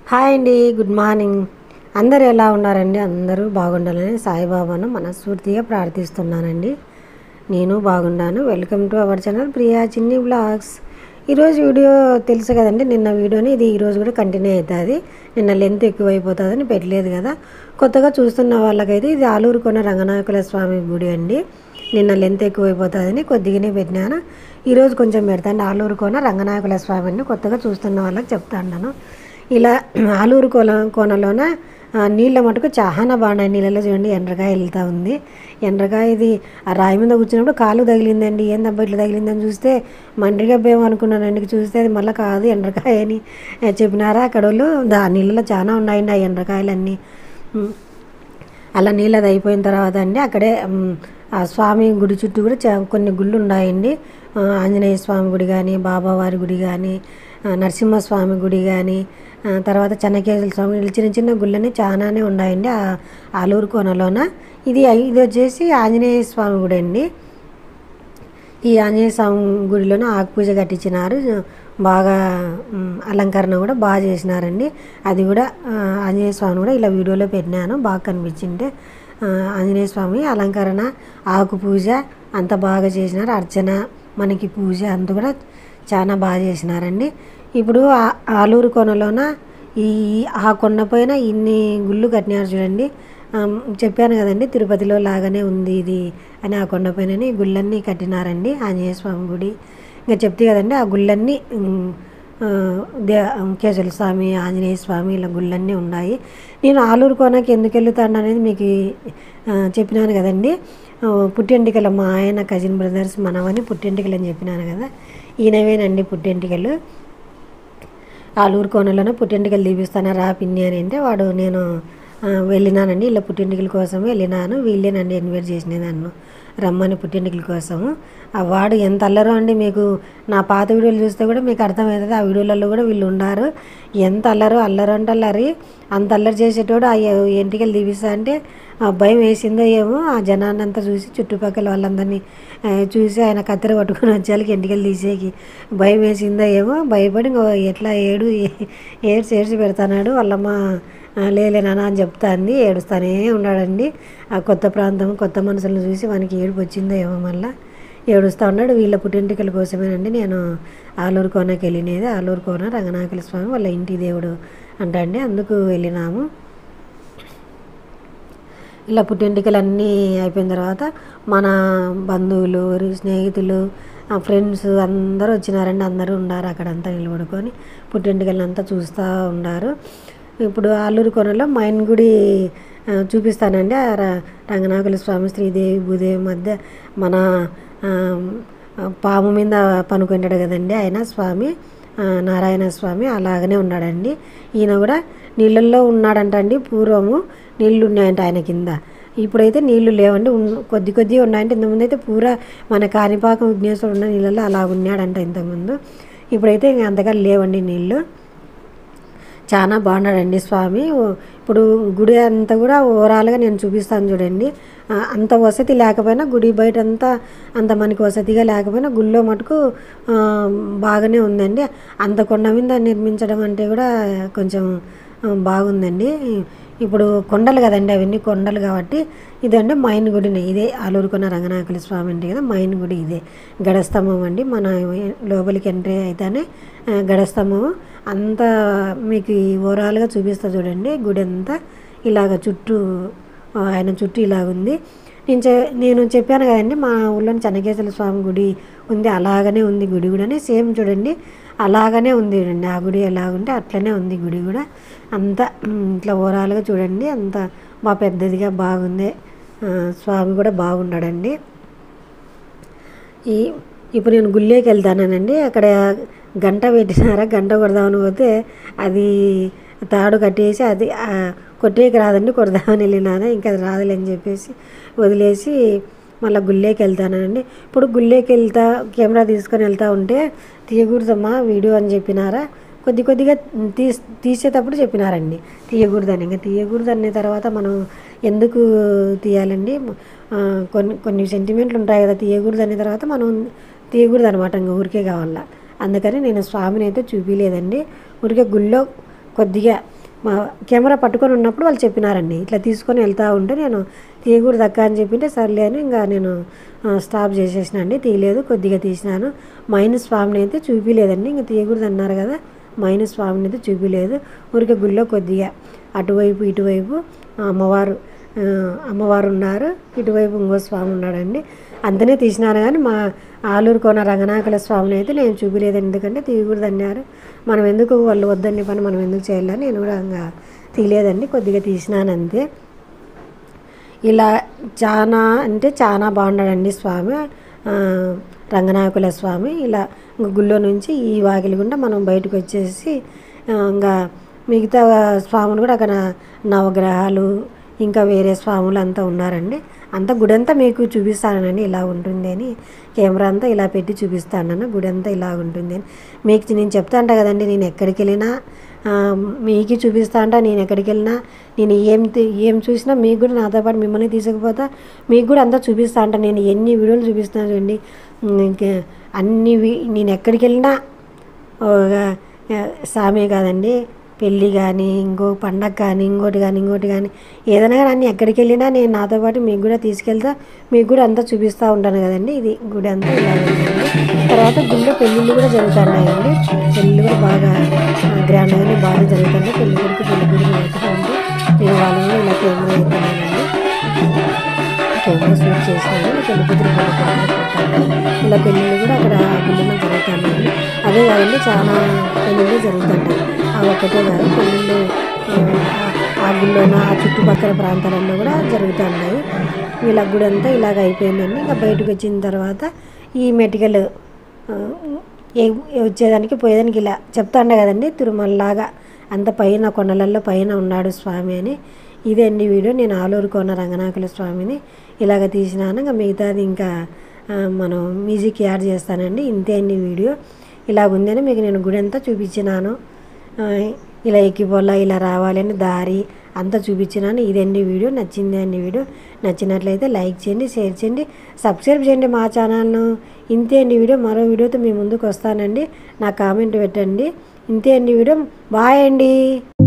Hi అండి good morning అందరు ఎలా ఉన్నారండి అందరూ బాగుండాలని సాయిబాబాను మనస్ఫూర్తిగా ప్రార్థిస్తున్నానండి నేను బాగున్నాను welcome to our channel Priya Chinni blogs ఈరోజు వీడియో తెలుసు కదండి నిన్న వీడియోని ఇది ఈరోజు కూడా కంటిన్యూ అవుతుంది నిన్న లెంత్ ఎక్కువైపోతుందని పెట్టలేదు కదా కొత్తగా చూస్తున్న వాళ్ళకైతే ఇది ఆలూరు కొన రంగనాయకుల స్వామి గుడి అండి నిన్న లెంత్ ఎక్కువైపోతుందని కొద్దిగానే పెట్టినాను ఈరోజు కొంచెం పెడతాను ఆలూరు కోన రంగనాయకుల స్వామి అండి కొత్తగా చూస్తున్న వాళ్ళకి చెప్తాను ఇలా ఆలూరు కోన కోనలోన ఆ, నీళ్ళ మటుకు చాలా బాగున్నాయి నీళ్ళలో చూడండి ఎండ్రకాయ వెళ్తూ ఉంది ఎండ్రకాయ ఇది ఆ రాయి మీద కూర్చున్నప్పుడు కాలు తగిలిందండి ఏందబ్బా ఇట్లా తగిలిందని చూస్తే మండ్రిగా భయం అనుకున్నానండి చూస్తే అది మళ్ళీ కాదు ఎండ్రకాయ అని ఆ, చెప్పినారా అక్కడ వాళ్ళు దా నీళ్ళలో చాలా ఉన్నాయండి ఆ ఎండ్రకాయలన్నీ ఉమ్. అలా నీళ్ళది అయిపోయిన తర్వాత అండి అక్కడే మ్, ఆ స్వామి గుడి చుట్టూ కూడా చా- కొన్ని గుళ్ళు ఉన్నాయండి ఆ, ఆంజనేయ స్వామి గుడి కానీ బాబావారి గుడి కానీ ఆ, నరసింహస్వామి గుడి కానీ ఆ, తర్వాత చెన్నకేశ్వర స్వామి ఇలా చిన్న చిన్న గుళ్ళని చాలానే ఉన్నాయండి ఆ ఆలూరు కోనలోన ఇది ఇది వచ్చేసి ఆంజనేయ స్వామి గుడి అండి ఈ ఆంజనేయ స్వామి గుడిలోనే ఆకు పూజ కట్టించినారు బాగా మ్, అలంకరణ కూడా బాగా చేసినారండి అది కూడా ఆ, ఆంజనేయ స్వామిని కూడా ఇలా వీడియోలో పెట్టినాను బాగా కనిపించింటే ఆ, ఆంజనేయ స్వామి అలంకరణ ఆకు పూజ అంత బాగా చేసినారు అర్చన మనకి పూజ అంత కూడా చాలా బాగా చేసినారండి ఇప్పుడు ఆ- ఆలూరు కొనలోన ఈ ఆ కొండ పైన ఇన్ని గుళ్ళు కట్టినారు చూడండి ఆమ్, చెప్పాను కదండి తిరుపతిలో లాగానే ఉంది ఇది అని ఆ కొండపైన ఈ గుళ్ళన్నీ కట్టినారండి ఆంజనేయ స్వామి గుడి ఇంకా చెప్తే కదండి ఆ గుళ్ళన్నీ ఉమ్, ఆ, దే కేశవ స్వామి ఆంజనేయ స్వామి ఇలా గుళ్ళన్నీ ఉన్నాయి నేను ఆలూరు కోనకి ఎందుకు వెళ్తాను అనేది మీకు ఆ, చెప్పినాను కదండి ఆ, పుట్టెంటికలు మా ఆయన కజిన్ బ్రదర్స్ మనవని పుట్టెంటికలు అని చెప్పినాను కదా ఈయనవేనండి పుట్టెంటికలు ఆలూరు కోనలోనే పుట్టింటికలు తీపిస్తాను రా పిన్ని అని అంటే వాడు నేను ఆ, వెళ్ళినానండి ఇలా పుట్టింటికల కోసం వెళ్ళినాను వీళ్ళేనండి ఇన్వైట్ చేసినది నన్ను రమ్మని పుట్టింటికల కోసము ఆ వాడు ఎంత అల్లరో అండి మీకు నా పాత వీడియోలు చూస్తే కూడా మీకు అర్థమవుతుంది ఆ వీడియోలలో కూడా వీళ్ళు ఉన్నారు ఎంత అల్లరో అల్లరు అంటే అల్లరి అంత అల్లరి చేసేటోడు ఆ ఎంటికలు తీపిస్తా అంటే ఆ భయం వేసిందో ఏమో ఆ జనాన్ని అంతా చూసి చుట్టుపక్కల వాళ్ళందరినీ ఆ, చూసి ఆయన కత్తెర పట్టుకొని వచ్చేళ్ళకి ఎంటికలు తీసేకి భయం వేసిందో ఏమో భయపడి ఇంకో ఎట్లా ఏడు ఏ- ఏడ్చి ఏడ్చి పెడతానాడు వాళ్ళమ్మ "ఆ, లేలే నాన్న అని చెప్తాంది ఏడుస్తానే ఉన్నాడండి ఆ కొత్త ప్రాంతం కొత్త మనుషులను చూసి వానికి ఏడుపు వచ్చిందో ఏమో మళ్ళా ఏడుస్తూ ఉన్నాడు వీళ్ళ పుట్టింటికల కోసమేనండి నేను ఆలూరు కోనకి వెళ్ళినది ఆలూరు కోన రంగనాయకుల స్వామి వాళ్ళ ఇంటి దేవుడు అంట అండి అందుకు వెళ్ళినాము ఇలా పుట్టింటికలు అన్నీ అయిపోయిన తర్వాత మన బంధువులు స్నేహితులు ఆ ఫ్రెండ్స్ అందరూ వచ్చినారండి అందరూ ఉన్నారు అక్కడంతా నిలబడుకొని పుట్టింటికలను అంతా చూస్తూ ఉన్నారు ఇప్పుడు ఆలూరు కొనలో మైన్ గుడి ఆ, చూపిస్తానండి ఆ ర- రంగనాయకుల స్వామి శ్రీదేవి భూదేవి మధ్య మన ఆ, పాము మీద పనుకుంటాడు కదండి ఆయన స్వామి ఆ, నారాయణ స్వామి అలాగనే ఉన్నాడండి ఈయన కూడా నీళ్ళల్లో ఉన్నాడంట అండి పూర్వము నీళ్ళు ఉన్నాయంట ఆయన కింద ఇప్పుడైతే నీళ్లు లేవండి ఉన్- కొద్ది కొద్ది ఉన్నాయంటే ఇంతకుముందు అయితే పూరా మన కాణిపాకం విఘ్నేశ్వరుడు ఉన్న నీళ్ళల్లో అలా ఉన్నాడంట ఇంతకుముందు ఇప్పుడైతే ఇంక అంతగా లేవండి నీళ్ళు చాలా బాగున్నాడండి స్వామి ఓ- ఇప్పుడు గుడి అంతా కూడా ఓవరాల్గా నేను చూపిస్తాను చూడండి ఆ, అంత వసతి లేకపోయినా గుడి బయట అంతా అంత మనకి వసతిగా లేకపోయినా గుళ్ళో మటుకు ఆ, బాగానే ఉందండి అంత కొండ మీద నిర్మించడం అంటే కూడా కొంచెం ఆ, బాగుందండి ఇప్పుడు కొండలు కదండి అవన్నీ కొండలు కాబట్టి ఇదండి మైన్ గుడిని ఇదే ఆలూరుకున్న రంగనాయకుల స్వామి అంటే కదా మైన్ గుడి ఇదే గడస్తంభం అండి మన లోపలికి ఎంట్రీ అయితేనే ఆ, గడస్తంభం అంతా మీకు ఈ ఓవరాల్గా చూపిస్తా చూడండి గుడి అంతా ఇలాగ చుట్టూ ఆ, ఆయన చుట్టూ ఇలాగ ఉంది నేను చె నేను చెప్పాను కదండి మా ఊళ్ళోని చెన్నకేశ్వర స్వామి గుడి ఉంది అలాగనే ఉంది గుడి కూడా సేమ్ చూడండి అలాగనే ఉంది చూడండి ఆ గుడి ఎలాగుంటే అట్లనే ఉంది గుడి కూడా అంతా ఉమ్, ఇట్లా ఓవరాల్గా చూడండి అంత బాగా పెద్దదిగా బాగుంది ఆ, స్వామి కూడా బాగున్నాడండి ఈ ఇప్పుడు నేను గుళ్ళేకి వెళ్తానండి అక్కడ గంట పెట్టినారా గంట కొడదామని పోతే అది తాడు కట్టేసి అది ఆ, కొట్టేకి రాదండి కొడదామని వెళ్ళినాను ఇంకా అది రాదులే అని చెప్పేసి వదిలేసి మళ్ళీ గుళ్ళేకి వెళ్తానండి ఇప్పుడు గుళ్ళేకి వెళ్తా కెమెరా తీసుకొని వెళ్తా ఉంటే తీయకూడదమ్మా వీడియో అని చెప్పినారా కొద్ది కొద్దిగా తీస్ తీసేటప్పుడు చెప్పినారండి తీయకూడదని ఇంకా తీయకూడదు అనే తర్వాత మనం ఎందుకు తీయాలండి ఆ, కొన్ని కొన్ని సెంటిమెంట్లు ఉంటాయి కదా తీయకూడదు అనే తర్వాత మనం తీయకూడదు అనమాట ఇంకా ఊరికే కావాలా అందుకని నేను స్వామిని అయితే చూపించలేదండి ఊరికే గుళ్ళో కొద్దిగా మా కెమెరా పట్టుకొని ఉన్నప్పుడు వాళ్ళు చెప్పినారండి ఇట్లా తీసుకొని వెళ్తూ ఉంటే నేను తీయకూడదు అక్క అని చెప్పింటే సర్లే అని ఇంకా నేను ఆ, స్టాప్ చేసేసిన అండి తీయలేదు కొద్దిగా తీసినాను మైనస్ స్వామిని అయితే చూపించలేదండి ఇంకా తీయకూడదు అన్నారు కదా మైనస్ స్వామిని అయితే చూపించలేదు ఊరికే గుళ్ళో కొద్దిగా అటువైపు ఇటువైపు ఆ, అమ్మవారు ఆ, అమ్మవారు ఉన్నారు ఇటువైపు ఇంకో స్వామి ఉన్నాడండి అంతనే తీసినారు కానీ మా ఆలూరు కోన రంగనాయకుల స్వామిని అయితే నేను చూపించలేదు ఎందుకంటే తీయకూడదు అన్నారు మనం ఎందుకు వాళ్ళు వద్దని పని మనం ఎందుకు చేయాలని నేను కూడా ఇంకా తీయలేదండి కొద్దిగా తీసినాను అంతే ఇలా చాలా అంటే చాలా బాగున్నాడండి స్వామి ఆ, రంగనాయకుల స్వామి ఇలా ఇంక గుళ్ళో నుంచి ఈ వాకిలి గుండా మనం బయటకు వచ్చేసి ఆ, ఇంకా మిగతా స్వాములు కూడా అక్కడ నవగ్రహాలు ఇంకా వేరే స్వాములు అంతా ఉన్నారండి అంతా గుడి అంతా మీకు చూపిస్తానండి ఇలా ఉంటుంది అని కెమెరా అంతా ఇలా పెట్టి చూపిస్తాను గుడి అంతా ఇలా ఉంటుంది అని మీకు నేను చెప్తా అంటా కదండి నేను ఎక్కడికి వెళ్ళినా ఆ, మీకు చూపిస్తా అంట నేను ఎక్కడికి వెళ్ళినా నేను ఏం తీ- ఏం చూసినా మీకు కూడా నాతో పాటు మిమ్మల్ని తీసుకుపోతా మీకు కూడా అంతా చూపిస్తా అంట నేను ఎన్ని వీడియోలు చూపిస్తాను చూడండి ఉమ్, ఇంకే అన్ని వి- నేను ఎక్కడికి వెళ్ళినా ఒక, ఆ, సామే కాదండి పెళ్ళి కానీ ఇంకో పండగ కానీ ఇంకోటి కానీ ఇంకోటి కానీ ఏదైనా కానీ అన్ని ఎక్కడికి వెళ్ళినా నేను నాతో పాటు మీకు కూడా తీసుకెళ్తా మీకు కూడా అంతా చూపిస్తూ ఉంటాను కదండి ఇది గుడి అంతా ఇలా ఉంటుంది తర్వాత గుడిలో పెళ్ళిళ్ళు కూడా జరుగుతున్నాయండి పెళ్ళిళ్ళు కూడా బాగా గ్రాండ్గానే బాగా జరుగుతుంది పెళ్లి కొడుకు పెళ్లి కొడుకు వెళ్తూ ఉంటే నేను వాళ్ళు కూడా ఇలా కెమెరా ఎత్తున్నానండి కెమెరా షూట్ చేసినాను పెళ్లి కూతురు పెళ్లి కొడుకు పెట్టాను ఇలా పెళ్ళిళ్ళు కూడా అక్కడ ఆ గుళ్ళలో జరుగుతున్నాయి అదే కాదండి చాలా పెళ్ళిళ్ళు జరుగుతుంటాయి ఆ ఒక్కటే కాదు పెళ్ళిళ్ళు ఆ, ఆ గుళ్ళోన ఆ చుట్టుపక్కల ప్రాంతాలలో కూడా జరుగుతున్నాయి ఇలా గుడి అంతా ఇలాగ అయిపోయిందండి ఇంకా బయటకు వచ్చిన తర్వాత ఈ మెటికల్ ఆ, ఏ- వచ్చేదానికి పోయేదానికి ఇలా చెప్తాండే కదండి తిరుమలలాగా అంత పైన కొండలలో పైన ఉన్నాడు స్వామి అని ఇదే అండి వీడియో నేను ఆలూరు కొన్న రంగనాయకుల స్వామిని ఇలాగ తీసినాను ఇంకా మిగతాది ఇంకా ఆ, మనం మ్యూజిక్ యాడ్ చేస్తానండి ఇంతే అండి వీడియో ఇలాగ ఉందని మీకు నేను గుడి అంతా చూపించినాను ఆ, ఇలా ఎక్కిపోలా ఇలా రావాలి అని దారి అంతా చూపించినాను ఇదండి వీడియో నచ్చింది అండి వీడియో నచ్చినట్లయితే లైక్ చేయండి షేర్ చేయండి సబ్స్క్రైబ్ చేయండి మా ఛానల్ను ఇంతే అండి వీడియో మరో వీడియోతో మీ ముందుకు వస్తానండి నా కామెంట్ పెట్టండి ఇంతే అండి వీడియో బాయ్ అండి